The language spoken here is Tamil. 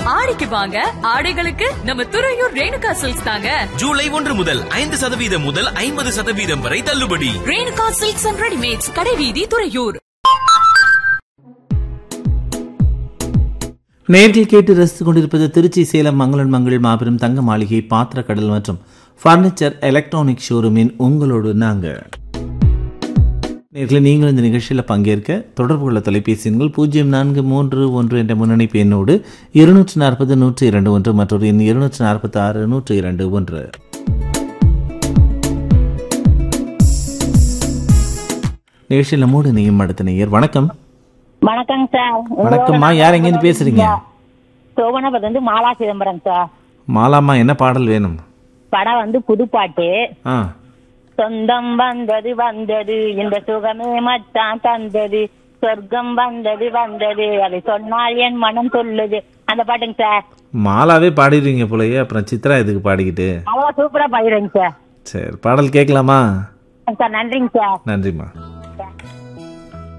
ஆடிக்கு வாங்க ஆடைகளுக்கு நம்ம துறையூர் ரேணுகா சில்க்ஸ் தாங்க ஜூலை ஒன்று முதல் ஐந்து சதவீதம் முதல் ஐம்பது சதவீதம் வரை தள்ளுபடி ரேணுகா சில்க்ஸ் அண்ட் ரெடிமேட்ஸ் கடைவீதி துறையூர் நேரில் கேட்டு ரசித்துக் கொண்டிருப்பது திருச்சி சேலம் மங்களன் மங்கள் மாபெரும் தங்க மாளிகை பாத்திரக்கடல் மற்றும் ஃபர்னிச்சர் எலக்ட்ரானிக் ஷோரூமின் உங்களோடு நாங்கள் நேர்களை நீங்கள் இந்த நிகழ்ச்சியில் பங்கேற்க தொடர்பு கொள்ள தொலைபேசி எண்கள் பூஜ்ஜியம் நான்கு மூன்று ஒன்று என்ற முன்னணிப்பு எண்ணோடு இருநூற்று நாற்பது நூற்று இரண்டு ஒன்று மற்றொரு எண் இருநூற்று நாற்பத்தி ஆறு நூற்று இரண்டு ஒன்று நிகழ்ச்சியில் நம்மோடு நீயும் அடுத்த நேயர் வணக்கம் வணக்கங்க சார் வணக்கம்மா யார் எங்கேருந்து பேசுறீங்க சோவனபுரத்துல வந்து மாலா சிதம்பரம் சார் மாலாம்மா என்ன பாடல் வேணும் படம் வந்து புதுப்பாட்டு ஆ சொந்தம் வந்தது வந்தது இந்த சுகமே மச்சான் தந்தது சொர்க்கம் வந்தது வந்தது அதை சொன்னால் என் மனம் சொல்லுது அந்த பாட்டுங்க சார் மாலாவே பாடிடுவீங்க போலயே அப்புறம் சித்ரா இதுக்கு பாடிக்கிட்டு அவ்வளோ சூப்பரா பாடுறேங்க சார் சரி பாடல் கேட்கலாமா சார் நன்றிங்க சார் நன்றிம்மா